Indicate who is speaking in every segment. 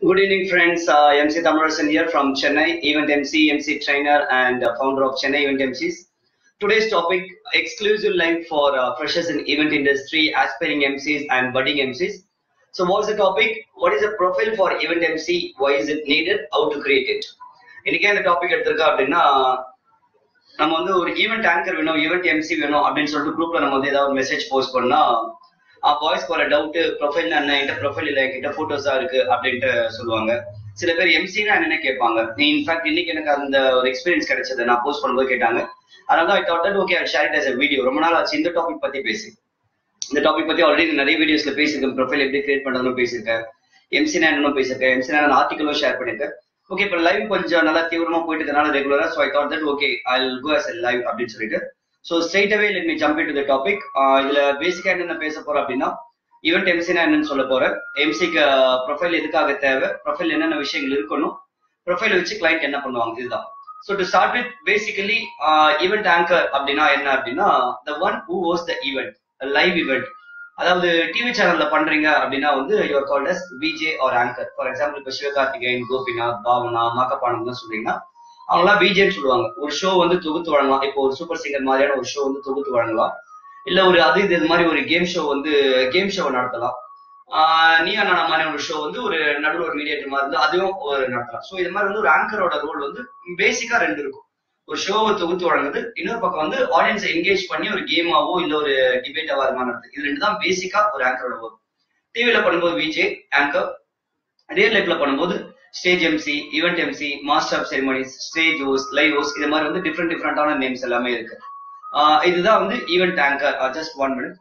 Speaker 1: Good evening, friends. Uh, MC Thamarasan here from Chennai, event MC, MC trainer, and uh, founder of Chennai Event MCs. Today's topic: exclusive live for uh, freshers in event industry, aspiring MCs, and budding MCs. So, what's the topic? What is a profile for event MC? Why is it needed? How to create it? இன்னைக்கு இந்த topic எடுத்திருக்கா அப்படின்னா நம்ம வந்து ஒரு event anchor வேணும் event MC வேணும் அப்படின்னு சொல்லிட்டு குரூப்ல நம்ம வந்து ஏதாவது மெசேஜ் போஸ்ட் பண்ணா பாய்ஸ்க்கு வர டவுட் ப்ரொஃபைல் என்ன என்கிட்ட ப்ரொஃபைல் இல்லை என்கிட்ட போட்டோஸா இருக்கு அப்படின்ட்டு சொல்லுவாங்க சில பேர் எம்சினா என்னன்னு கேட்பாங்க இன்ஃபேக்ட் இன்னைக்கு எனக்கு அந்த ஒரு எக்ஸ்பீரியன்ஸ் கிடைச்சது நான் போஸ்ட் பண்ணும்போது கேட்டாங்க அதனால I thought okay share it a video ரொம்ப நாள் ஆச்சு இந்த டாபிக் பத்தி பேசி இந்த டாபிக் பத்தி ஆல்ரெடி நிறைய வீடியோஸ்ல பேசியிருக்கேன் ப்ரொஃபைல் எப்படி கிரியேட் பண்றதுன்னு பேசியிருக்கேன் எம்சினா என்னன்னு பேசியிருக்கேன் எம்சினா ஆர்டிகலும் ஷேர் பண்ணியிருக்கேன் ஓகே இப்போ லைவ் கொஞ்சம் நல்லா தீவிரமா போயிட்டு இருக்கனால ரெகுலரா so I thought that okay I go as live அப்படின்னு சொல்லிட்டு so straight away let me jump into the topic இதுல பேசிக்கா என்னென்ன பேச போறோம் அப்படின்னா ஈவெண்ட் எம்சினா என்னன்னு சொல்ல போறேன் எம்சிக்கு ப்ரொஃபைல் எதுக்காக தேவை ப்ரொஃபைல் என்னென்ன விஷயங்கள் இருக்கணும் ப்ரொஃபைல் வச்சு கிளைண்ட் என்ன பண்ணுவாங்க இதுதான் so to start with basically event anchor அப்படின்னா என்ன அப்படின்னா த ஒன் ஹூ ஹோஸ் த ஈவெண்ட் லைவ் ஈவெண்ட் அதாவது டிவி சேனல்ல பண்றீங்க அப்படின்னா வந்து your called as VJ or anchor for example இப்போ சிவகார்த்திகேயன் கோபிநாத் பாவனா மாக்கப்பானம் சொல்றீங்கன்னா அவங்களாம் பிஜேன்னு சொல்லுவாங்க ஒரு ஷோ வந்து தொகுத்து வழங்கலாம் இப்போ ஒரு சூப்பர் சிங்கர் மாதிரியான ஒரு ஷோ வந்து தொகுத்து வழங்கலாம் இல்ல ஒரு அது இது இது மாதிரி ஒரு கேம் ஷோ வந்து கேம் ஷோ நடத்தலாம் நீயா நானா மாதிரி ஒரு ஷோ வந்து ஒரு நடுவில் ஒரு மீடியேட்டர் மாதிரி இருந்து அதுவும் ஒரு நடத்தலாம் ஸோ இது மாதிரி வந்து ஒரு ஆங்கரோட ரோல் வந்து பேசிக்கா ரெண்டு இருக்கும் ஒரு ஷோவை தொகுத்து வழங்குது இன்னொரு பக்கம் வந்து ஆடியன்ஸை என்கேஜ் பண்ணி ஒரு கேமாவோ இல்ல ஒரு டிபேட்டாவோ அது மாதிரி நடத்துது இது ரெண்டு தான் பேசிக்கா ஒரு ஆங்கரோட ஒர்க் டிவியில பண்ணும்போது விஜே ஆங்கர் ரியல் லைஃப்ல பண்ணும்போது stage MC event MC master of ceremonies stage host live host இது மாதிரி வந்து டிஃப்ரெண்ட் டிஃப்ரெண்டான நேம்ஸ் எல்லாமே இருக்கு இதுதான் வந்து event anchor just one minute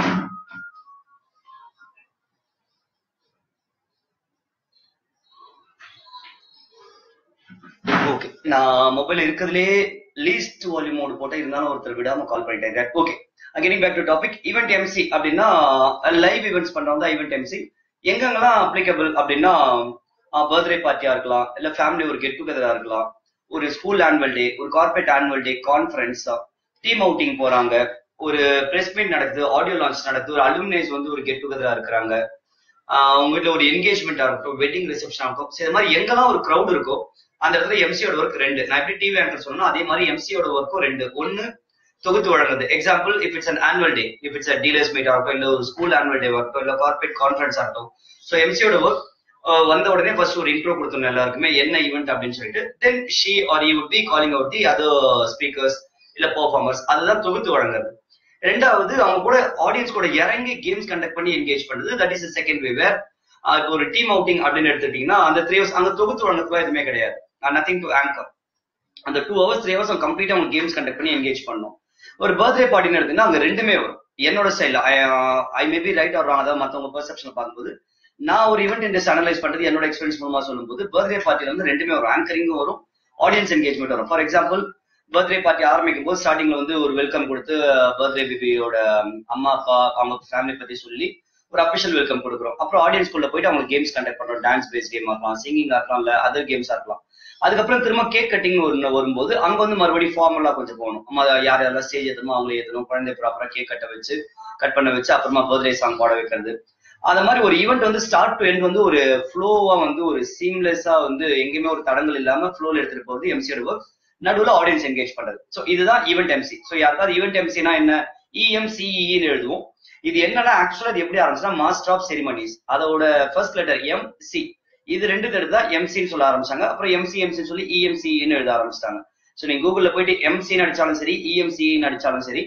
Speaker 1: okay நான் மொபைல் இருக்கிறதுலே லீஸ்ட் வால்யூம் மோடு போட்டா இருந்தாலும் ஒருத்தர் விடாம கால் பண்ணிட்டேன் okay again back to topic event MC அப்படின்னா லைவ் ஈவெண்ட்ஸ் பண்றவங்க தான் ஈவெண்ட் எம்சி எங்கெங்கெல்லாம் அப்ளிகபிள் அப்படின்னா பர்த்டே பார்ட்டியா இருக்கலாம் இல்ல ஃபேமிலி ஒரு கெட் டுகெதரா இருக்கலாம் ஒரு ஸ்கூல் ஆனுவல் டே ஒரு corporate annual day conference team outing போறாங்க ஒரு பிரஸ் மீட் நடக்குது ஆடியோ லான்ச் நடக்குது ஒரு அலுமினைஸ் வந்து ஒரு கெட் டுகெதரா இருக்கிறாங்க உங்க வீட்டுல ஒரு என்கேஜ்மெண்டா இருக்கட்டும் வெட்டிங் ரிசப்ஷனா இருக்கும் இது மாதிரி எங்கெல்லாம் ஒரு க்ரௌட் இருக்கோ அந்த இடத்துல எம்சியோட ஒர்க் ரெண்டு நான் எப்படி டிவி ஆங்கர் சொன்னோம் அதே மாதிரி எம்சியோட ஒர்க்கும் ரெண்டு ஒன்னு தொகுத்து வழங்குது example if it's an annual day if it's dealers meet ஆகட்டும் இல்ல ஒரு ஸ்கூல் ஆனுவல் டே ஒர்க்கோ இல்ல கார்பரேட் கான்ஃபரன்ஸ் ஆகட்டும் ஸோ எம்சியோட ஒர்க் வந்த உடனே ஃபர்ஸ்ட் ஒரு இன்ட்ரோ கொடுத்தோம் எல்லாருக்குமே என்ன ஈவெண்ட் அப்படின்னு சொல்லிட்டு then she are you be calling out the other speakers இல்ல பெர்ஃபார்மர்ஸ் அதுதான் தொகுத்து வழங்குறது ரெண்டாவது அவங்க கூட ஆடியன்ஸ் கூட இறங்கி கேம்ஸ் கண்டக்ட் பண்ணி என்கேஜ் பண்ணுது that is second way where இப்போ ஒரு டீம் அவுட்டிங் அப்படின்னு எடுத்துட்டீங்கன்னா அந்த த்ரீ ஹவர்ஸ் அங்க தொகுத்து வழங்குறதுலாம் எதுவுமே கிடையாது நத்திங் டு ஆங்கர் அந்த டூ ஹவர்ஸ் த்ரீ ஹவர்ஸ் கம்ப்ளீட்டா அவங்க கேம்ஸ் கண்டக்ட் பண்ணி என்கேஜ் பண்ணணும் ஒரு பர்த்டே பார்ட்டின்னு எடுத்தீங்கன்னா அங்க ரெண்டுமே வரும் என்னோட ஸ்டைல I may be right or wrong அதாவது மத்தவங்க பெர்செப்ஷன் பார்க்கும்போது நான் ஒரு ஈவெண்ட் இண்டஸ்ட் அனலைஸ் பண்றது என்னோட எக்ஸ்பீரியன்ஸ் மூலமா சொல்லும்போது பர்த்டே பார்ட்டில வந்து ரெண்டுமே வரும் ஆங்கரிங்கும் வரும் ஆடியன்ஸ் என்கேஜ்மெண்ட் வரும் ஃபார் எக்ஸாம்பிள் பர்த்டே பார்ட்டி ஆரம்பிக்கும் போது ஸ்டார்டிங்ல வந்து ஒரு வெல்கம் கொடுத்து பர்த்டே பேபியோட அம்மா அப்பா அவங்க ஃபேமிலி பத்தி சொல்லி ஒரு அபிஷியல் வெல்கம் கொடுக்குறோம் அப்புறம் ஆடியன்ஸ்குள்ள போயிட்டு அவங்க கேம்ஸ் கண்டக்ட் பண்றோம் டான்ஸ் பேஸ் கேம் ஆகலாம் சிங்கிங் ஆகலாம் இல்ல அதர் கேம்ஸ் ஆகலாம் அதுக்கப்புறம் திரும்ப கேக் கட்டிங் ஒரு வரும்போது அங்க வந்து மறுபடியும் ஃபார்மலா கொஞ்சம் போகணும் நம்ம யார் யாரெல்லாம் ஸ்டேஜ் ஏற்றணும் அவங்களே ஏற்றணும் குழந்தை ப்ராப்பரா கேக் கட்ட வச்சு கட் பண்ண வச்சு அப்புறமா பர்த்டே சாங் பாட வைக்கிறது அந்த மாதிரி ஒரு ஈவெண்ட் வந்து ஸ்டார்ட் டு எண்ட் வந்து ஒரு ஃப்ளோவா வந்து ஒரு சீம்லெஸ்ஸா வந்து எங்கேயுமே ஒரு தடங்கள் இல்லாம ஃப்ளோல எடுத்துட்டு போகுது எம்சியோட ஒர்க் நடுவில் ஆடியன்ஸ் என்கேஜ் பண்றது ஸோ இதுதான் ஈவெண்ட் எம்சி ஸோ யாருக்காவது ஈவெண்ட் எம்சினா என்ன இஎம்சிஇன்னு எழுதுவோம் இது என்னன்னா ஆக்சுவலா அது எப்படி ஆரம்பிச்சுன்னா மாஸ்டர் ஆஃப் செரிமனிஸ் அதோட ஃபர்ஸ்ட் லெட்டர் எம் சி இது ரெண்டு தடவை தான் எம்சின்னு சொல்ல ஆரம்பிச்சாங்க அப்புறம் எம்சி எம்சின்னு சொல்லி இஎம்சின்னு எழுத ஆரம்பிச்சிட்டாங்க ஸோ நீங்க கூகுள்ல போயிட்டு எம்சின்னு அடிச்சாலும் சரி இஎம்சின்னு அடிச்சாலும் சரி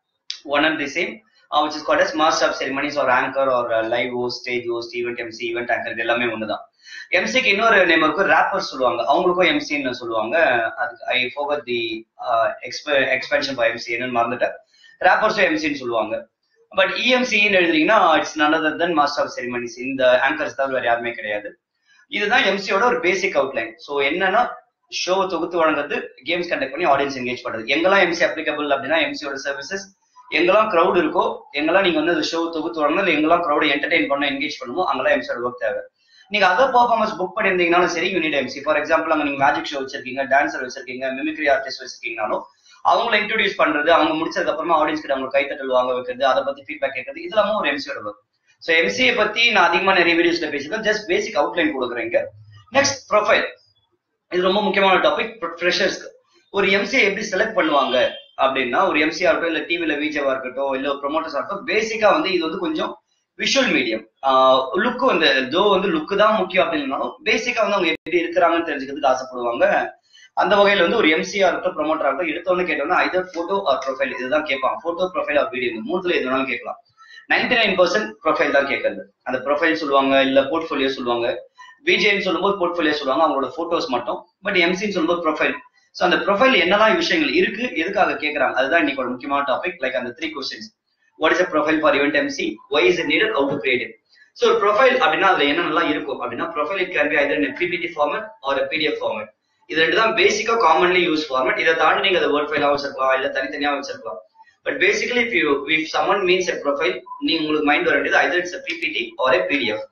Speaker 1: one and the same which is called as master of ceremonies ஒரு ஆங்கர் ஒரு live host stage host event MC event anchor இது எல்லாமே ஒண்ணுதான் எம்சிக்கு இன்னொரு நேம் இருக்கும் ரேப்பர் சொல்லுவாங்க அவங்களுக்கும் எம்சின்னு சொல்லுவாங்க அதுக்கு ஐ ஃபோகர் தி எக்ஸ்பென்ஷன் ஃபார் எம்சி என்னன்னு மறந்துட்டேன் ரேப்பர்ஸும் எம்சின்னு சொல்லுவாங்க பட் இஎம்சின்னு எழுதுறீங்கன்னா it's none other than master of ceremonies இந்த ஆங்கர்ஸ் தவிர வேற யாருமே கிடையாது இதுதான் எம்சியோட ஒரு பேசிக் அவுட்லைன் ஸோ என்னன்னா ஷோவை தொகுத்து வழங்குறது கேம்ஸ் கண்டக்ட் பண்ணி ஆடியன்ஸ் என்கேஜ் பண்றது எங்கெல்லாம் எம்சி அப்ளிகபிள் அப்படின்னா எம்சியோட சர்வீசஸ் எங்கெல்லாம் க்ரௌட் இருக்கோ எங்கெல்லாம் நீங்க வந்து ஷோ தொகுத்து வழங்கணும் எங்கெல்லாம் க்ரௌட் என்டர்டைன் பண்ண என்கேஜ் பண்ணுமோ அங்கெல்லாம் எம்சியோட ஒர்க் தேவை நீங்க அதர் பர்ஃபார்மன்ஸ் புக் பண்ணியிருந்தீங்கனாலும் சரி யூனிட் எம்சி ஃபார் எக்ஸாம்பிள் அங்க நீங்க மேஜிக் ஷோ வச்சிருக்கீங்க டான்சர் வச்சிருக்கீங்க மிமிக்ரி ஆர்டிஸ்ட் வச்சிருக்கீங்கனாலும் அவங்கள இன்ட்ரோடியூஸ் பண்றது அவங்க முடிச்சதுக்கு அப்புறமா ஆடியன்ஸ் கிட்ட அவங்க கைத்தட்டல் வாங்க வைக்கிறது அதை பத்தி ஃபீட்பேக் கேட்கறது இதெல்லாமும் ஒரு எம்சியோட ஒர்க் ஸோ எம்சிஏ பத்தி நான் அதிகமா நிறைய வீடியோஸ்ல பேசியிருக்கேன் ஜஸ்ட் பேசிக் அவுட்லைன் கொடுக்குறேங்க நெக்ஸ்ட் ப்ரொஃபைல் இது ரொம்ப முக்கியமான டாபிக் ஃப்ரெஷர்ஸ்க்கு ஒரு எம்சிஏ எப்படி செலக்ட் பண்ணுவாங்க அப்படின்னா ஒரு எம்சிஆ இருக்கட்டும் இல்ல டிவில விஜேவா இருக்கட்டும் இல்ல ப்ரொமோட்டர்ஸா இருக்கட்டும் பேசிக்கா வந்து இது வந்து கொஞ்சம் விஷுவல் மீடியம் லுக்கு வந்து ஜோ வந்து லுக்கு தான் முக்கியம் அப்படின்னாலும் பேசிக்கா வந்து அவங்க எப்படி இருக்கிறாங்கன்னு தெரிஞ்சுக்கிறதுக்கு ஆசைப்படுவாங்க அந்த வகையில வந்து ஒரு எம்சிஆ இருக்கட்டும் ப்ரொமோட்டரா இருக்கட்டும் எடுத்தோன்னு கேட்டோம்னா ஐதர் போட்டோ ஆர் ப்ரொஃபைல் இதுதான் கேட்பாங்க போட்டோ ப்ரொஃபைல் ஆர் வீடியோ இந்த மூணுல எது வேணாலும் கேட்கலாம் நைன்டி நைன் பர்சன்ட் ப்ரொஃபைல் தான் கேட்கறது அந்த ப்ரொஃபைல் சொல்லுவாங்க இல்ல போர்ட்ஃபோலியோ சொல்லுவாங்க பிஜேன்னு சொல்லும்போது போர்ட்ஃபோலியோ சொல்லுவாங்க அவங்களோட போட்டோஸ் மட்டும் பட் எம்சின்னு சொல்லும்போது ப்ரொஃபைல் ஸோ அந்த ப்ரொஃபைல் என்னெல்லாம் விஷயங்கள் இருக்கு எதுக்காக கேட்கறாங்க அதுதான் இன்னைக்கு ஒரு முக்கியமான டாபிக் லைக் அந்த three questions what is a profile for event MC why is needed out to create so ஒரு ப்ரொஃபைல் அப்படின்னா அதுல என்னென்னலாம் இருக்கும் அப்படின்னா profile it can be either in PPT format or PDF format இது ரெண்டு தான் பேசிக்கா காமன்லி யூஸ் ஃபார்மட் இதை தாண்டி நீங்க அதை வேர்ட் ஃபைலாக வச்சிருக்கலாம் இல்ல தனித்தனியா வச்சிருக்கலாம் but basically if you if someone means a profile நீங்க உங்களுக்கு மைண்ட் வர வேண்டியது either it's PPT or a PDF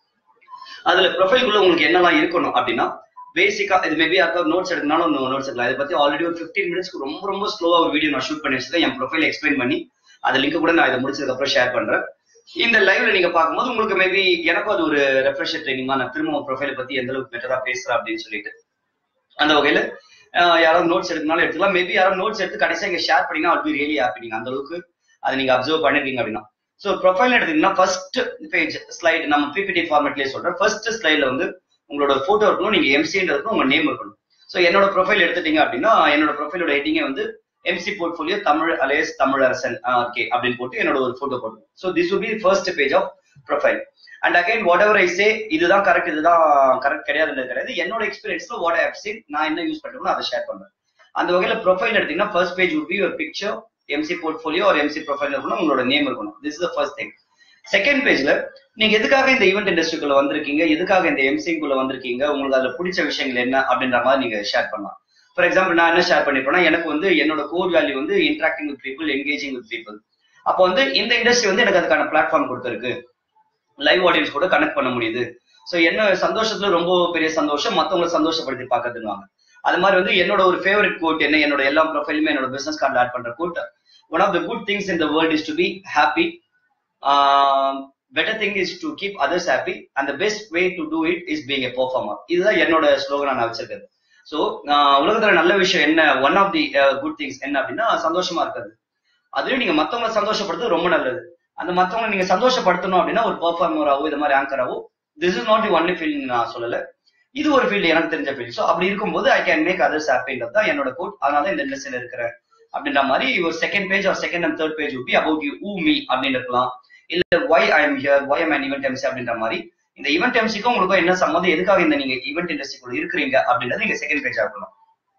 Speaker 1: அதுல ப்ரொஃபைல்குள்ள உங்களுக்கு என்னெல்லாம் இருக்கணும் அப்படின்னா பேசிக்கா இது மேபி யாருக்காவது நோட்ஸ் எடுக்கனாலும் நோட்ஸ் எடுக்கலாம் இதை பத்தி ஆல்ரெடி ஒரு ஃபிஃப்டீன் மினிட்ஸ்க்கு ரொம்ப ரொம்ப ஸ்லோவா ஒரு வீடியோ நான் ஷூட் பண்ணி வச்சிருக்கேன் என் ப்ரொஃபைல் எக்ஸ்பிளைன் பண்ணி அந்த லிங்க் கூட நான் இதை முடிச்சதுக்கு அப்புறம் ஷேர் பண்றேன் இந்த லைவ்ல நீங்க பார்க்கும்போது உங்களுக்கு மேபி எனக்கும் அது ஒரு ரெஃப்ரெஷர் ட்ரைனிங் நான் திரும்ப ப்ரொஃபைலை பத்தி எந்த அளவுக்கு பெட்டரா பேசுறேன் அப்படின்னு சொல்லிட்டு அந்த வகையில யாராவது நோட்ஸ் எடுக்கனாலும் எடுத்துக்கலாம் மேபி யாராவது நோட்ஸ் எடுத்து கடைசியா இங்க ஷேர் பண்ணீங்கன்னா அது ரியலி ஹாப்பி நீங்க அந்த அளவுக்கு அதை நீங்க அப்சர்வ் பண்ணிருக்கீங்க அப்படின்னா ஸோ ப்ரொஃபைல் எடுத்தீங்கன்னா ஃபர்ஸ்ட் பேஜ் ஸ்லைடு நம்ம பிபிடி ஃபார்மேட்லயே சொல்றேன் ஃபர்ஸ்ட் ஸ்லைட்ல வந்து உங்களோட போட்டோ இருக்கணும் நீங்க எம்சின்ற இருக்கணும் உங்க நேம் இருக்கணும் ஸோ என்னோட ப்ரொஃபைல் எடுத்துட்டீங்க அப்படின்னா என்னோட ப்ரொஃபைலோட ஹெட்டிங்கே வந்து MC portfolio Tamil alias Tamilarasan okay அப்படின்னு போட்டு என்னோட ஒரு போட்டோ போடணும் so this will be first page of profile and again whatever I say இதுதான் கரெக்ட் இதுதான் கரெக்ட் கிடையாது கிடையாது என்னோட எக்ஸ்பீரியன்ஸ்ல வாட் ஐ சீன் நான் என்ன யூஸ் பண்றேனோ அதை ஷேர் பண்றேன் அந்த வகையில ப்ரொஃபைல் எடுத்தீங்கன்னா ஃபர்ஸ்ட் பேஜ் வுட் பி ஒரு பிக்சர் எம்சி போர்ட்ஃபோலியோ ஒரு எம்சி ப்ரொஃபைல் இருக்கணும் உங்களோட நேம் இருக்கணும் this is first thing second பேஜ்ல நீங்க எதுக்காக இந்த ஈவெண்ட் இண்டஸ்ட்ரிக்குள்ள வந்திருக்கீங்க எதுக்காக இந்த எம்சிக்குள்ள வந்திருக்கீங்க உங்களுக்கு அதுல பிடிச்ச விஷயங்கள் என்ன அப்படின்ற மாதிரி நீங்க ஷேர் பண்ணலாம் ஃபார் எக்ஸாம்பிள் நான் என்ன ஷேர் பண்ணிருப்பேன்னா எனக்கு வந்து என்னோட கோர் வேல்யூ வந்து interacting with people engaging with people அப்போ வந்து இந்த இண்டஸ்ட்ரி வந்து எனக்கு அதுக்கான பிளாட்ஃபார்ம் கொடுத்துருக்கு லைவ் ஆடியன்ஸ் கூட கனெக்ட் பண்ண முடியுது ஸோ என்ன சந்தோஷத்துல ரொம்ப பெரிய சந்தோஷம் மத்தவங்களை சந்தோஷப்படுத்தி பார்க்கறதுங்க அது மாதிரி வந்து என்னோட ஒரு ஃபேவரட் கோட் என்ன என்னோட எல்லா ப்ரொஃபைலுமே என்னோட பிசினஸ் கார்டில் ஆட் பண்ற quote one of the good things in the world is to be happy better thing is to keep others happy and the best way to do it is being a performer இதுதான் என்னோட slogan நான் வச்சிருக்கிறது so உலகத்துல நல்ல விஷயம் என்ன one of the good things என்ன அப்படின்னா சந்தோஷமா இருக்கிறது அதுலயும் நீங்க மத்தவங்களை சந்தோஷப்படுறது ரொம்ப நல்லது அந்த மத்தவங்களை நீங்க சந்தோஷப்படுத்தணும் அப்படின்னா ஒரு பர்ஃபார்மராவோ இது மாதிரி ஆங்கராவோ this is not the only field நான் சொல்லல இது ஒரு ஃபீல்டு எனக்கு தெரிஞ்ச ஃபீல்ட் ஸோ அப்படி இருக்கும்போது ஐ கேன் மேக் அதர்ஸ் ஹாப்பின்றது தான் என்னோட கோட் அதனால இந்த இண்டஸ்ட்ரியில இருக்கிறேன் அப்படின்ற மாதிரி ஒரு second page or second and third page be about you uh me அப்படின்னு இருக்கலாம் இல்ல why I am here why am an event MC அப்படின்ற மாதிரி இந்த ஈவெண்ட் எம்சிக்கும் உங்களுக்கும் என்ன சம்மந்தம் எதுக்காக இந்த நீங்க ஈவெண்ட் இண்டஸ்ட்ரிக்குள்ள இருக்கிறீங்க அப்படின்றது நீங்க செகண்ட் பேஜா இருக்கணும்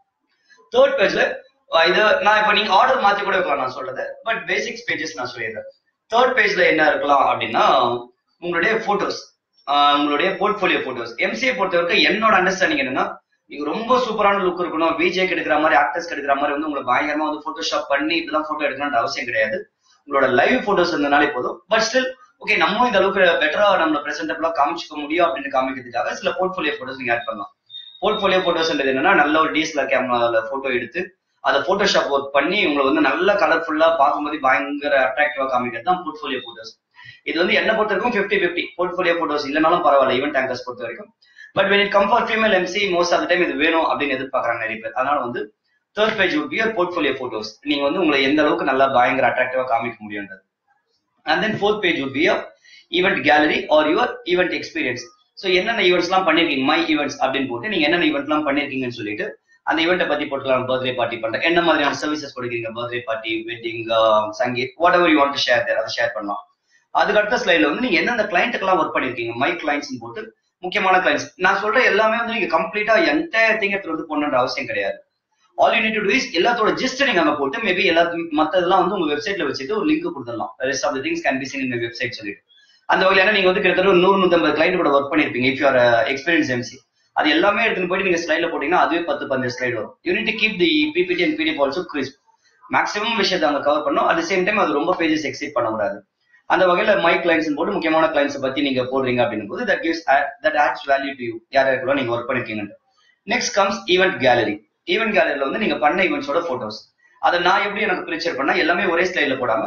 Speaker 1: தேர்ட் பேஜ்ல இது நான் இப்ப நீங்க ஆர்டர் மாத்தி கூட வைக்கலாம் நான் சொல்றது பட் பேசிக்ஸ் பேஜஸ் நான் சொல்லிடுறேன் தேர்ட் பேஜ்ல என்ன இருக்கலாம் அப்படின்னா உங்களுடைய போட்டோஸ் உங்களுடைய போர்ட்போலியோ போட்டோஸ் எம்சிஏ பொறுத்த வரைக்கும் என்னோட அண்டர்ஸ்டாண்டிங் என்னன்னா நீங்க ரொம்ப சூப்பரான லுக் இருக்கணும் பிஜேக்கு எடுக்கிற மாதிரி ஆக்டர்ஸ் எடுக்கிற மாதிரி வந்து உங்களுக்கு பயங்கரமா வந்து போட்டோஷாப் பண்ணி இதெல்லாம் போட்டோ எடுக்கணும்னு அவசியம் கிடையாது உங்களோட லைவ் போட்டோஸ் இருந்தனாலே போதும் பட் ஸ்டில் ஓகே நம்ம இந்த அளவுக்கு பெட்டரா நம்ம பிரசன்டபிளா காமிச்சிக்க முடியும் அப்படின்னு காமிக்கிறதுக்காக சில போர்ட்போலியோ போட்டோஸ் நீங்க ஆட் பண்ணலாம் போர்ட்போலியோ போட்டோஸ்ன்றது என்னன்னா நல்ல ஒரு டிஎஸ்எல்ஆர் கேமரால போட்டோ எடுத்து அதை போட்டோஷாப் ஒர்க் பண்ணி உங்களை வந்து நல்ல கலர்ஃபுல்லா பார்க்கும்போது பயங்கர அட்ராக்டிவா காமிக்கிறது தான் போர்ட்போலியோ போட்டோஸ் இது வந்து என்ன பொறுத்த வரைக்கும் ஃபிஃப்டி ஃபிஃப்டி போர்ட்போலியோ போட்டோஸ் இல்லைனாலும் பரவாயில்ல ஈவெண்ட் டேங்கர்ஸ் பொறுத்த வரைக்கும் but when it come for female MC most of time இது வேணும் அப்படின்னு எதிர்பார்க்கறாங்க நிறைய பேர் அதனால வந்து third page would be portfolio photos நீங்க வந்து உங்களை எந்த அளவுக்கு நல்லா பயங்கர அட்ராக்டிவா காமிக்க முடியுன்றது and then fourth page would be event gallery or your event experience so என்னென்ன ஈவெண்ட்ஸ்லாம் பண்ணிருக்கீங்க மை ஈவெண்ட்ஸ் அப்படின்னு போட்டு நீங்க என்னென்ன ஈவெண்ட்லாம் பண்ணிருக்கீங்கன்னு சொல்லிட்டு அந்த ஈவெண்ட்டை பத்தி போட்டுக்கலாம் பர்த்டே பார்ட்டி பண்றேன் என்ன மாதிரியான சர்வீசஸ் கொடுக்குறீங்க birthday party wedding sangeet whatever you want share there அதை ஷேர் பண்ணலாம் அதுக்கு அடுத்த ஸ்லைட்ல வந்து நீங்க எந்தெந்த கிளைண்ட்டுக்கெல்லாம் ஒர்க் பண்ணிருக்கீங்க மை கிளைண்ட்ஸ் போட்டு முக்கியமான கிளைண்ட்ஸ் நான் சொல்ற எல்லாமே வந்து நீங்க கம்ப்ளீட்டா என்டையர் திங் எடுத்து வந்து போடணுன்ற அவசியம் கிடையாது all you need to is எல்லாத்தோட ஜிஸ்ட் நீங்க அங்க போட்டு மேபி எல்லாத்துக்கும் மத்ததெல்லாம் வந்து உங்க வெப்சைட்ல வச்சுட்டு ஒரு லிங்க் கொடுத்துடலாம் rest of the things can be seen in website சொல்லிட்டு அந்த வகையில நீங்க வந்து கிட்டத்தட்ட ஒரு நூறு நூத்தம்பது கிளைண்ட் கூட ஒர்க் பண்ணிருப்பீங்க இஃப் யூஆர் எக்ஸ்பீரியன்ஸ் எம்சி அது எல்லாமே எடுத்துட்டு போயிட்டு நீங்க ஸ்லைட்ல போட்டீங்கன்னா அதுவே பத்து பதினஞ்சு ஸ்லைட் வரும் you need keep the PPT and PDF also crisp maximum விஷயத்தை அங்க கவர் பண்ணும் அட் சேம் டைம் அது ரொம்ப பேஜஸ் எக்ஸிட் பண்ணக்கூடாது அந்த வகையில மை கிளைண்ட்ஸ் போட்டு முக்கியமான கிளைண்ட்ஸ் பத்தி நீங்க போடுறீங்க அப்படின்னும் போது that gives that adds value to you யார் யாருக்குள்ள நீங்க ஒர்க் பண்ணிருக்கீங்க next comes event gallery event கேலரியில வந்து நீங்க பண்ண ஈவெண்ட்ஸோட போட்டோஸ் அதை நான் எப்படி எனக்கு பிரிச்சர் பண்ணா எல்லாமே ஒரே ஸ்லைட்ல போடாம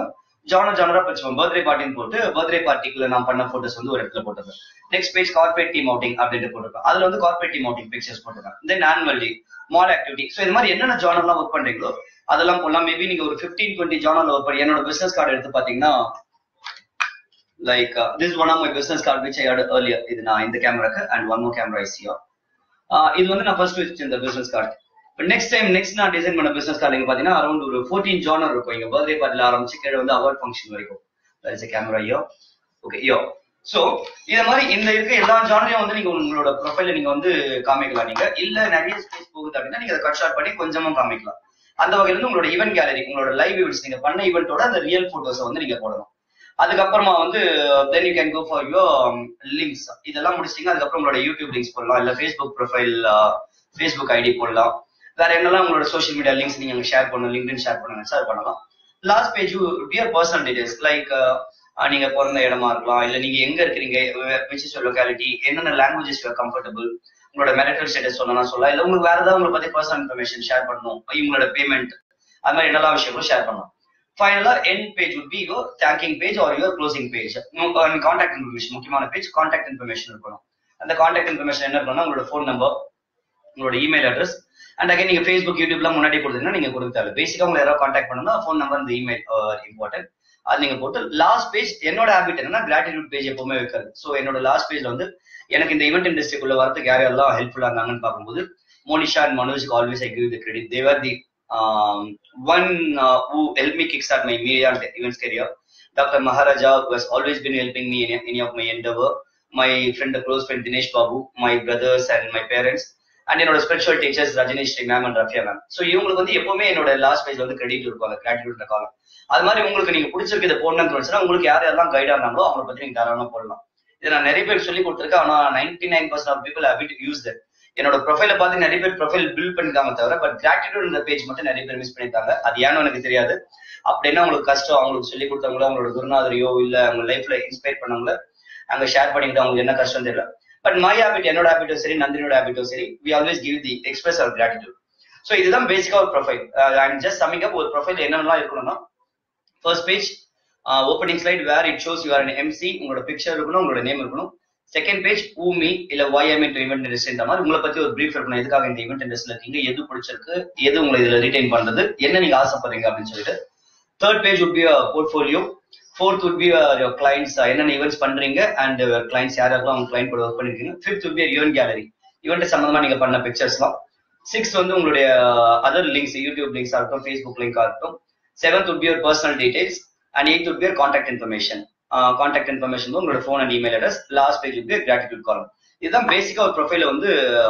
Speaker 1: ஜானர் ஜானரா பிரிச்சுப்போம் பர்த்டே பார்ட்டின்னு போட்டு பர்த்டே பார்ட்டிக்குள்ள நான் பண்ண போட்டோஸ் வந்து ஒரு இடத்துல போட்டிருப்பேன் next page corporate team outing அப்படின்ட்டு போட்டிருப்பேன் அதுல வந்து கார்பரேட் டீம் அவுட்டிங் பிக்சர்ஸ் போட்டிருக்கேன் then annual day mall activity so இது மாதிரி என்னென்ன ஜானர்லாம் ஒர்க் பண்றீங்களோ அதெல்லாம் போடலாம் மேபி நீங்க ஒரு ஃபிஃப்டீன் டுவெண்ட்டி ஜானர்ல ஒர்க் பண்ணி என்னோட பிசினஸ் கார்டு எடுத்து பாத்தீங்கன்னா like this one of my business card which I had earlier இது நான் இந்த கேமராக்கு and one more camera is here இது வந்து நான் ஃபர்ஸ்ட் வச்சிருந்த business card next time next நான் டிசைன் பண்ண பிசினஸ் கார்டு இங்க பாத்தீங்கன்னா அரௌண்ட் ஒரு ஃபோர்டீன் ஜானர் இருக்கும் இங்க பர்த்டே பார்ட்டில ஆரம்பிச்சு கீழே வந்து அவார்ட் ஃபங்க்ஷன் வரைக்கும் is camera yo okay yo so இத மாதிரி இந்த இருக்க எல்லா ஜானரையும் வந்து நீங்க உங்களோட ப்ரொஃபைல நீங்க வந்து காமிக்கலாம் நீங்க இல்ல நிறைய ஸ்பேஸ் போகுது அப்படின்னா நீங்க அதை கட் ஷார்ட் பண்ணி கொஞ்சமா காமிக்கலாம் அந்த வகையில இருந்து உங்களோட ஈவென்ட் கேலரி உங்களோட லைவ் ஈவெண்ட்ஸ் நீங்க பண்ண ஈவெண்ட்டோட அந்த ரியல் போட்டோஸ் வந்து நீங்க போடணும் அதுக்கப்புறமா வந்து then you can go for your links இதெல்லாம் முடிச்சிட்டீங்க அதுக்கப்புறம் உங்களோட யூடியூப் லிங்க்ஸ் போடலாம் இல்ல ஃபேஸ்புக் ப்ரொஃபைல் ஃபேஸ்புக் ஐடி போடலாம் வேற என்னெல்லாம் உங்களோட சோஷியல் மீடியா லிங்க்ஸ் நீங்க ஷேர் பண்ணணும் லிங்க்டின் ஷேர் பண்ணுங்க ஷேர் பண்ணலாம் last page be your personal details like நீங்க பிறந்த இடமா இருக்கலாம் இல்ல நீங்க எங்க இருக்கிறீங்க விச் இஸ் லொகாலிட்டி என்னென்ன லாங்குவேஜஸ் கம்ஃபர்டபுள் உங்களோட மெரிட்டல் ஸ்டேட்டஸ் சொல்லலாம் சொல்லலாம் இல்ல உங்களுக்கு வேற ஏதாவது உங்களை பத்தி பர்சனல் இன்ஃபர்மேஷன் ஷேர் பண்ணணும் இவங்களோட பேமெண்ட் அது மாதிரி என்னெல்லாம் விஷயங்களும் ஷேர் பண்ணலாம் ஃபைனலா end page would be your thanking page or your closing page contact information முக்கியமான பேஜ் கான்டாக்ட் இன்ஃபர்மேஷன் இருக்கணும் அந்த கான்டாக்ட் இன்ஃபர்மேஷன் என்ன இருக்கணும்னா உங்களோட ஃபோன் நம்பர் உங்களோட இமெயில் அட்ரஸ் அண்ட் அகைன் நீங்க ஃபேஸ்புக் யூடியூப்லாம் முன்னாடி கொடுத்தீங்கன்னா நீங்க கொடுக்க தேவை பேசிக்கா உங்களை யாராவது கான்டாக்ட் பண்ணணும்னா ஃபோன் நம்பர் இந்த இமெயில் இம்பார்ட்டன்ட் அது நீங்க போட்டு லாஸ்ட் பேஜ் என்னோட ஹேபிட் என்னன்னா கிராட்டிடியூட் பேஜ் எப்பவுமே வைக்காது ஸோ என்னோட லாஸ்ட் பேஜ்ல வந்து எனக்கு இந்த ஈவெண்ட் இண்டஸ்ட்ரிக்குள்ள வரதுக்கு யார் யாரெல்லாம் ஹெல்ப்ஃபுல்லா இருந்தாங்கன்னு பார்க்கும்போது மோனிஷா அண்ட் மனோஜ்க்கு always I give the credit they were the one who help me kick start my media and events career doctor Maharaja has always been helping me in any of my endeavour my friend close friend Dinesh Babu my brothers and my parents and என்னோட spiritual teachers Rajini Shri ma'am and Rafiya ma'am so இவங்களுக்கு வந்து எப்பவுமே என்னோட last page வந்து credit இருப்பாங்க gratitude காலம் அது மாதிரி உங்களுக்கு நீங்க பிடிச்சிருக்கு இதை போடணும்னு தோணுச்சுன்னா உங்களுக்கு யார் யாரெல்லாம் கைட் ஆனாங்களோ அவங்கள பத்தி நீங்க தாராளமா போடலாம் இதை நான் நிறைய பேர் சொல்லி கொடுத்துருக்கேன் ஆனா ninety nine percent of people habit use that என்னோட ப்ரொஃபைல பார்த்து நிறைய பேர் ப்ரொஃபைல் பில்ட் பண்ணிருக்காங்க தவிர பட் கிராட்டிடியூட் இந்த பேஜ் மட்டும் நிறைய பேர் மிஸ் பண்ணிருக்காங்க அது ஏன்னு எனக்கு தெரியாது அப்படின்னா உங்களுக்கு கஷ்டம் அவங்களுக்கு சொல்லி கொடுத்தவங்களோ அவங்களோட குருநாதரையோ இல்ல அவங்க லைஃப்ல இன்ஸ்பயர் பண்ணவங்கள அங்க ஷேர் பண்ணிக்கிட்டு அவங்களுக்கு என்ன கஷ்டம் தெரியல பட் மை ஹேபிட் என்னோட ஹேபிட்டும் சரி நந்தினியோட ஹேபிட்டும் சரி we always give the express our gratitude so இதுதான் பேசிக்கா ஒரு profile I'm just summing up ஒரு ப்ரொஃபைல் என்னென்னலாம் இருக்கணும்னா first page opening slide where it shows your MC உங்களோட பிக்சர் இருக்கணும் உங்களோட நேம் இருக்கணும் செகண்ட் பேஜ் ஊமி இல்ல ஒய் ஐ மீன் ஈவெண்ட் இண்டஸ்ட்ரின்ற மாதிரி உங்களை பத்தி ஒரு பிரீஃப் இருக்கணும் எதுக்காக இந்த ஈவெண்ட் இண்டஸ்ட்ரியில் இருக்கீங்க எது பிடிச்சிருக்கு எது உங்களை இதுல ரீடைன் பண்றது என்ன நீங்க ஆசைப்படுறீங்க அப்படின்னு சொல்லிட்டு third page would be portfolio fourth would be your clients என்னென்ன ஈவெண்ட்ஸ் பண்றீங்க அண்ட் கிளைண்ட்ஸ் யார் யாரெல்லாம் உங்க கிளைண்ட் கூட ஒர்க் பண்ணிருக்கீங்க fifth would be event gallery event சம்பந்தமா நீங்க பண்ண பிக்சர்ஸ்லாம் சிக்ஸ்த் வந்து உங்களுடைய அதர் லிங்க்ஸ் யூடியூப் லிங்க்ஸா இருக்கட்டும் ஃபேஸ்புக் லிங்காக இருக்கட்டும் seventh would be your personal details and eighth would be your contact information contact information வந்து உங்களோட phone and email address last page would be gratitude column இதுதான் பேசிக்கா ஒரு ப்ரொஃபைல வந்து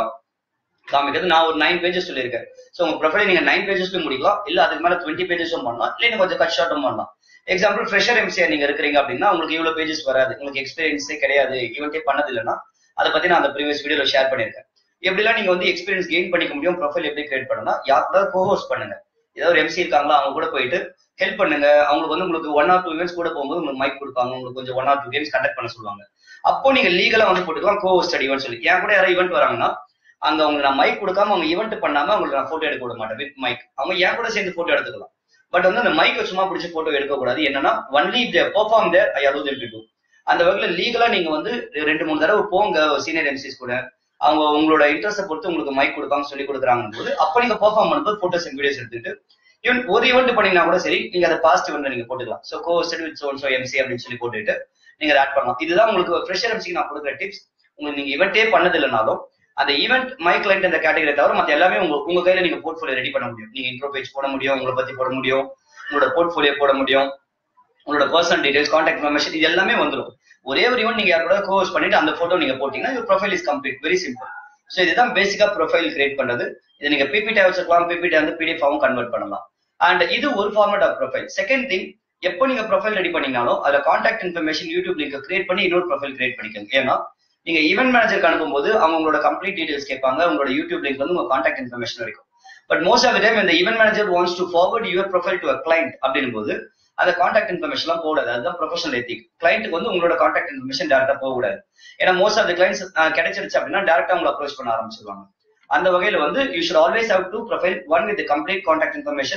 Speaker 1: காமிக்கிறது நான் ஒரு நைன் பேஜஸ் சொல்லியிருக்கேன் ஸோ உங்க ப்ரொஃபைல் நீங்க நைன் பேஜஸ்ல முடிக்கலாம் இல்ல அதுக்கு மேல டுவெண்ட்டி பேஜஸும் பண்ணலாம் இல்ல இன்னும் கொஞ்சம் கட் ஷார்ட்டும் பண்ணலாம் எக்ஸாம்பிள் ஃப்ரெஷர் எம்சிஆர் நீங்க இருக்கிறீங்க அப்படின்னா உங்களுக்கு இவ்வளவு பேஜஸ் வராது உங்களுக்கு எக்ஸ்பீரியன்ஸே கிடையாது ஈவெண்ட்டே பண்ணது இல்லைன்னா அதை பத்தி நான் அந்த ப்ரீவியஸ் வீடியோல ஷேர் பண்ணியிருக்கேன் எப்படிலாம் நீங்க வந்து எக்ஸ்பீரியன்ஸ் கெயின் பண்ணிக்க முடியும் ப்ரொஃபைல் எப்படி கிரியேட் பண்ணலாம் யாருக்காவது கோஹோஸ்ட் பண்ணுங்க ஏதாவது ஒரு எம்சி இருக்காங்களா அவங்க கூட போயிட்டு ஹெல்ப் பண்ணுங்க அவங்களுக்கு வந்து உங்களுக்கு ஒன் ஆர் டூ இவெண்ட்ஸ் கூட போகும்போது உங்களுக்கு மைக் கொடுப்பாங்க உங்களுக்கு கொஞ்சம் one or two games conduct பண்ண சொல்லுவாங்க அப்போ நீங்க லீகலா வந்து போட்டுக்கலாம் கோ ஸ்டடி சொல்லி என் கூட யாராவது ஈவெண்ட் வராங்கன்னா அங்க அவங்க நான் மைக் கொடுக்காம அவங்க ஈவெண்ட் பண்ணாம அவங்களுக்கு நான் போட்டோ எடுக்க விட மாட்டேன் வித் மைக் அவங்க என் கூட சேர்ந்து போட்டோ எடுத்துக்கலாம் பட் வந்து அந்த மைக்கை சும்மா பிடிச்சி போட்டோ எடுக்கக்கூடாது என்னன்னா only perform there I allow them to அந்த வகையில லீகலா நீங்க வந்து ரெண்டு மூணு தடவை போங்க சீனியர் எம்சிஸ் கூட அவங்க உங்களோட இன்ட்ரெஸ்ட்டை பொறுத்து உங்களுக்கு மைக் கொடுப்பாங்க சொல்லி கொடுக்குறாங்க போது அப்ப நீங்க பெர்ஃபார்ம் பண்ணும்போது போட்டோஸ் அண்ட் வீடியோஸ் எடுத்துட்டு ஈவன் ஒரு ஈவெண்ட் பண்ணீங்கன்னா கூட சரி நீங்க அதை பாஸ்ட் ஈவெண்ட் நீங்க போட்டுக்கலாம் so hosted with so and so MC அப்படின்னு சொல்லி போட்டுட்டு நீங்க ஆட் பண்ணலாம் இதுதான் உங்களுக்கு ஃப்ரெஷர் எம்சிக்கு நான் கொடுக்குற டிப்ஸ் உங்களுக்கு நீங்க ஈவெண்ட்டே பண்ணது இல்லைனாலும் அந்த ஈவெண்ட் மை கிளைண்ட் இந்த கேட்டகரி தவிர மத்த எல்லாமே உங்க உங்க கையில நீங்க போர்ட்ஃபோலியோ ரெடி பண்ண முடியும் நீங்க இன்ட்ரோ பேஜ் போட முடியும் உங்களை பத்தி போட முடியும் உங்களோட போர்ட்ஃபோலியோ போட முடியும் உங்களோட பர்சனல் டீடைல்ஸ் கான்டாக்ட் இன்ஃபர்மேஷன் இது எல்லாமே வந்துடும் ஒரே ஒரு ஈவெண்ட் நீங்க யாரோட கோர்ஸ் பண்ணிட்டு அந்த போட்டோ நீங்க போட்டீங்கன்னா your profile is complete very simple so இதுதான் பேசிக்கா ப்ரொஃபைல் கிரியேட் பண்றது இது நீங்க பிபிடி வச்சிருக்கலாம் பிபிடி வந்து பிடிஎஃப் கன்வெர்ட் பண்ணலாம் அண்ட் இது ஒரு format of profile second thing எப்போ நீங்க ப்ரொஃபைல் ரெடி பண்ணீங்கனாலும் அதுல contact information YouTube link create பண்ணி இன்னொரு ப்ரொஃபைல் கிரியேட் பண்ணிக்கோங்க ஏன்னா நீங்க ஈவென்ட் மேனேஜருக்கு அனுப்பும்போது அவங்க உங்களோட கம்ப்ளீட் டீடைல்ஸ் கேட்பாங்க உங்களோட யூடியூப் லிங்க் வந்து உங்க கான்டாக்ட் இன்ஃபர்மேஷன் வரைக்கும் பட் மோஸ்ட் ஆஃப் டைம் இந்த event manager wants to forward your profile to a client அப்படின் போது அந்த கான்டாக்ட் இன்ஃபர்மேஷன்லாம் போடாது அதுதான் ப்ரொஃபஷனல் எத்திக் கிளைண்ட்டுக்கு வந்து உங்களோட கான்டாக்ட் இன்ஃபர்மேஷன் டேரக்டா போகக்கூடாது ஏன்னா மோஸ்ட் ஆஃப் த கிளைண்ட்ஸ் கிடைச்சிருச்சு அப்படின்னா டேரக்டா உங்களை அப்ரோச் பண்ண ஆரம்பிச்சிருவாங்க அந்த வகையில வந்து you should always have two profile one with complete contact information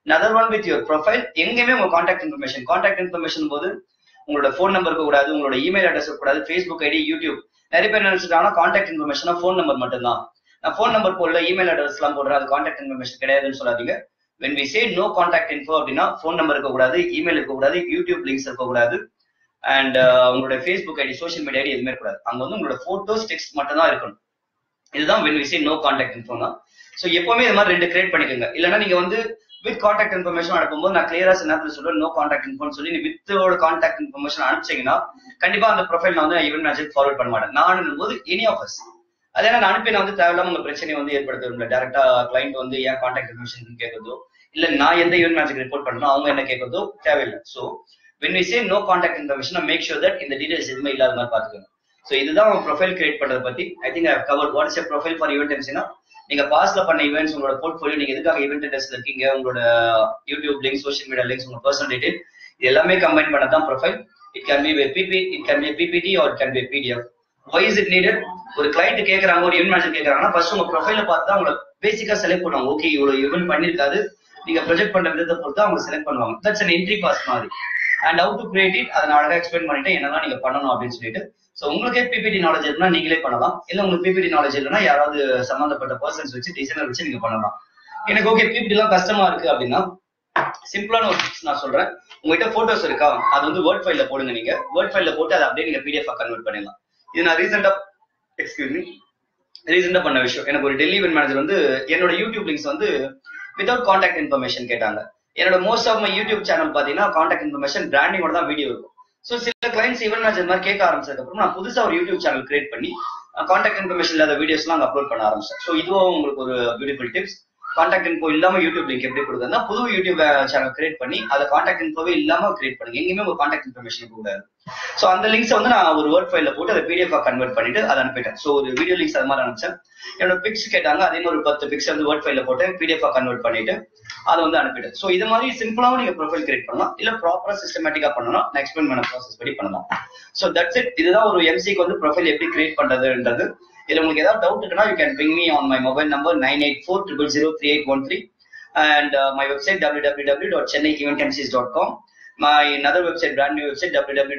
Speaker 1: another one with your profile எங்கேயுமே உங்க கான்டாக்ட் இன்ஃபர்மேஷன் கான்டாக்ட் இன்ஃபர்மேஷன் போது உங்களோட ஃபோன் நம்பர் இருக்க கூடாது உங்களோட இமெயில் அட்ரஸ் இருக்க கூடாது ஃபேஸ்புக் ஐடி யூடியூப் நிறைய பேர் நினைச்சிட்டாங்கன்னா கான்டாக்ட் இன்ஃபர்மேஷனா ஃபோன் நம்பர் மட்டும்தான் நான் ஃபோன் நம்பர் போடல இமெயில் அட்ரஸ் எல்லாம் போடுறேன் அது கான்டாக்ட் இன்ஃபர்மேஷன் கிடையாதுன்னு சொல்லாதீங்க when we say no contact info அப்படின்னா ஃபோன் நம்பர் இருக்கக்கூடாது இமெயில் இருக்கக்கூடாது யூடியூப் லிங்க்ஸ் இருக்கக்கூடாது அண்ட் உங்களோட Facebook ID social media ID எதுவுமே இருக்கக்கூடாது அங்க வந்து உங்களோட போட்டோஸ் டெக்ஸ்ட் மட்டும் தான் இருக்கணும் இதுதான் when we say no contact info தான் ஸோ எப்பவுமே இது மாதிரி ரெண்டு கிரியேட் பண்ணிக்கோங்க இல்லைன்னா நீங்க வந்து வித் கான்டாக்ட் இன்ஃபர்மேஷன் அனுப்பும்போது நான் கிளியரா சில நேரத்தில் சொல்றேன் நோ கான்டாக்ட் இன்ஃபோன் சொல்லி நீ வித்தோட கான்டாக்ட் இன்ஃபர்மேஷன் அனுப்பிச்சீங்கன்னா கண்டிப்பா அந்த ப்ரொஃபைல் நான் வந்து ஈவென்ட் மேனேஜர் ஃபார்வர்ட் பண்ண மாட்டேன் நான் அனுப்பும்போது எனி ஆஃப் அஸ் அதே நான் அனுப்பி நான் வந்து தேவையில்லாம உங்க பிரச்சனையை வந்து ஏற்படுத்த விரும்பல டேரக்டா கிளைண்ட் வந்து ஏன் கான்டாக்ட் இன்ஃபர்மேஷன் கேட்குறதோ இல்ல நான் எந்த ஈவென்ட் மேனேஜர் ரிப்போர்ட் பண்ணணும் அவங்க என்ன கேட்கறதோ தேவையில்லை so when we say no contact information make sure that இந்த டீடைல்ஸ் எதுவுமே இல்லாத மாதிரி பாத்துக்கோங்க ஸோ இதுதான் உங்க ப்ரொஃபைல் கிரியேட் பண்றதை பத்தி I think I cover what is a profile for event எம்சினா நீங்க பாஸ்ட்ல பண்ண ஈவெண்ட்ஸ் உங்களோட போர்ட்ஃபோலியோ நீங்க எதுக்காக ஈவெண்ட் டெஸ்ட்ல இருக்கீங்க உங்களோட YouTube link social media links உங்க பர்சனல் டீடைல் இது எல்லாமே கம்பைன் பண்ணதான் profile it can be PP it can be PPT or can be PDF why is it needed ஒரு கிளைண்ட் கேக்குறாங்க ஒரு ஈவெண்ட் மேனேஜர் கேக்குறாங்கன்னா ஃபர்ஸ்ட் உங்க ப்ரொஃபைல பார்த்து தான் உங்களை பேசிக்கா செலக்ட் பண்ணுவாங்க ஓகே இவ்வளவு ஈவெண்ட் பண்ணிருக்காது நீங்க ப்ரொஜெக்ட் பண்ற விதத்தை பொறுத்து அவங்க செலக்ட் பண்ணுவாங்க தட்ஸ் அன் என்ட்ரி பாஸ் மாதிரி and how to create it அதை நான் அழகா எக்ஸ்பிளைன் பண்ணிட்டு என்னெல்லாம் நீங்க பண்ணணும் அப்படின்னு சொல்லிட்டு ஸோ உங்களுக்கே பிபிடி நாலேஜ் இருக்குன்னா நீங்களே பண்ணலாம் இல்ல உங்களுக்கு பிபிடி நாலேஜ் இல்லைன்னா யாராவது சம்பந்தப்பட்ட பர்சன்ஸ் வச்சு டிசைனர் வச்சு நீங்க பண்ணலாம் எனக்கு ஓகே பிபிடி எல்லாம் கஷ்டமா இருக்கு அப்படின்னா சிம்பிளான ஒரு டிப்ஸ் நான் சொல்றேன் உங்ககிட்ட போட்டோஸ் இருக்கா அது வந்து வேர்ட் ஃபைல்ல போடுங்க நீங்க வேர்ட் ஃபைல்ல போட்டு அதை அப்படியே நீங்க பிடிஎஃப் கன்வெர்ட் பண்ணிடலாம் இது நான் ரீசெண்டா எக்ஸ்கியூஸ் மீ ரீசெண்டா பண்ண விஷயம் எனக்கு ஒரு டெல்லி இவென்ட் மேனேஜர் வந்து என்னோட யூடியூப் லிங்க்ஸ் வந்து வித்வுட் கான்டாக்ட் இன்ஃபர்மேஷன் கேட்டாங்க என்னோட most of my YouTube channel பாத்தீங்கன்னா கான்டாக்ட் இன்ஃபர்மேஷன் பிராண்டிங்கோட தான் வீடியோ இருக்கும் ஸோ சில கிளைண்ட்ஸ் ஈவென்ட் மேனேஜர் மாதிரி கேட்க ஆரம்பிச்சதுக்கு அப்புறம் நான் புதுசா ஒரு யூடியூப் சேனல் கிரியேட் பண்ணி கான்டாக்ட் இன்ஃபர்மேஷன் இல்லாத வீடியோஸ்லாம் அங்க அப்லோட் பண்ண ஆரம்பிச்சேன் ஸோ இதுவும் உங்களுக்கு ஒரு பியூட்டிஃபுல் டிப்ஸ் கான்டாக்ட் இன்ஃபோ இல்லாம யூடியூப் லிங்க் எப்படி கொடுக்குறதுனா புது யூடியூப் சேனல் கிரியேட் பண்ணி அதை கான்டாக்ட் இன்ஃபோவே இல்லாம கிரியேட் பண்ணுங்க எங்கேயுமே உங்க கான்டாக்ட் இன்ஃபர்மேஷன் கூடாது ஸோ அந்த லிங்க்ஸ் வந்து நான் ஒரு வேர்ட் ஃபைல்ல போட்டு அதை பிடிஎஃப் கன்வெர்ட் பண்ணிட்டு அதை அனுப்பிட்டேன் ஸோ ஒரு வீடியோ லிங்க்ஸ் அது மாதிரி அனுப்பிச்சேன் என்னோட பிக்ஸ் கேட்டாங்க அதே மாதிரி ஒரு பத்து பிக்ஸ் வந்து வேர்ட் ஃபைல்ல போட்டு பிடிஎஃப் கன்வெர்ட் பண்ணிட்டு அதை வந்து அனுப்பிட்டேன் ஸோ இது மாதிரி சிம்பிளாவும் நீங்க ப்ரொஃபைல் கிரியேட் பண்ணலாம் இல்ல ப்ராப்பரா சிஸ்டமேட்டிக்கா பண்ணணும் நான் எக்ஸ்பிளைன் பண்ண ப்ராசஸ் படி பண்ணலாம் ஸோ தட்ஸ் இட் இதுதான் ஒரு எம்சிக்கு வந்து ப்ரொஃபைல் எப்படி கிரியேட் பண்றதுன்றது இதுல உங்களுக்கு ஏதாவது டவுட் இருக்குன்னா you can ping me on my mobile number nine eight four triple zero three eight one three and uh, my website www.chennaieventmcs.com my another website brand new website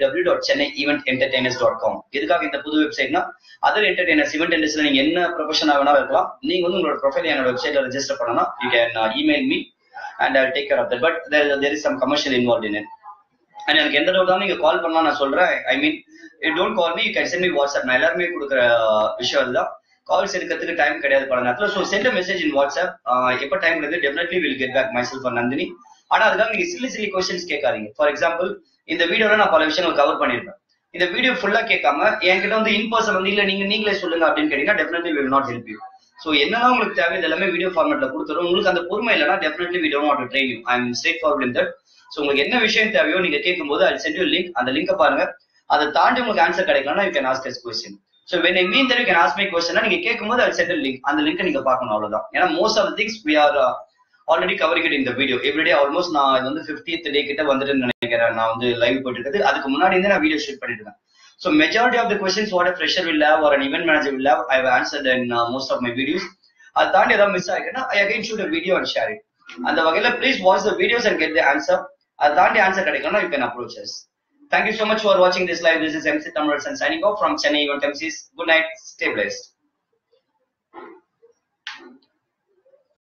Speaker 1: www.chennaievententertainers.com இதுக்காக இந்த புது வெப்சைட்னா other entertainers event இண்டஸ்ட்ரியில் நீங்க என்ன ப்ரொஃபஷனா வேணா இருக்கலாம் நீங்க வந்து உங்களோட ப்ரொஃபைல் என்னோட வெப்சைட்ல ரெஜிஸ்டர் பண்ணலாம் you can email me and I take care of that but there is some commercial involve in it and எனக்கு எந்த டவுட் நீங்க கால் பண்ணலாம் நான் சொல்றேன் I mean don't call me you can send me WhatsApp நான் எல்லாருமே கொடுக்குற விஷயம் அதுதான் கால்ஸ் எடுக்கிறதுக்கு டைம் கிடையாது பல நேரத்தில் so send message in WhatsApp எப்போ டைம் இருக்கு definitely will get back myself Nandini ஆனா அதுக்காக நீங்க சில்லி சில்லி கொஸ்டின்ஸ் கேட்காதீங்க ஃபார் எக்ஸாம்பிள் இந்த வீடியோல நான் பல விஷயங்கள் கவர் பண்ணிருப்பேன் இந்த வீடியோ ஃபுல்லா கேட்காம என்கிட்ட வந்து இன் பர்சன் வந்து இல்ல நீங்க நீங்களே சொல்லுங்க அப்படின்னு கேட்டீங்கன்னா definitely will not help you so என்னதான் உங்களுக்கு தேவை இது எல்லாமே வீடியோ ஃபார்மேட்ல கொடுத்துரும் உங்களுக்கு அந்த பொறுமை இல்லைன்னா definitely we don't what to train you I am straight forward in that so உங்களுக்கு என்ன விஷயம் தேவையோ நீங்க கேட்கும்போது அது சென்ட் யூ லிங்க் அந்த லிங்கை பாருங்க அதை தாண்டி உங்களுக்கு ஆன்சர் கிடைக்கலன்னா you can ask as question so when I mean that you can ask my question நீங்க கேட்கும்போது அது சென்ட் லிங்க் அந்த லிங்க் நீங்க பார்க்கணும் அவ்வளவுதான் ஏன்னா most of things we are already covering it இந்த வீடியோ எவ்ரிடே ஆல்மோஸ்ட் நான் இது வந்து ஃபிஃப்டித் டே கிட்ட வந்துட்டு நினைக்கிறேன் நான் வந்து லைவ் போயிட்டு இருக்குது அதுக்கு முன்னாடி இருந்தே நான் வீடியோ ஷூட் பண்ணிட்டு இருக்கேன் so majority of the questions what fresher will leave ஒரு event manager will leave I answer in most of my videos அதை தாண்டி ஏதாவது மிஸ் ஆகிருக்குன்னா I again shoot video and share it அந்த வகையில please watch the videos and get the answer அதை தாண்டி answer கிடைக்கணும்னா you can approach us Thank you so much for watching this live. This is MC Tamarasan signing off from Chennai Event MCs. Good night. Stay blessed.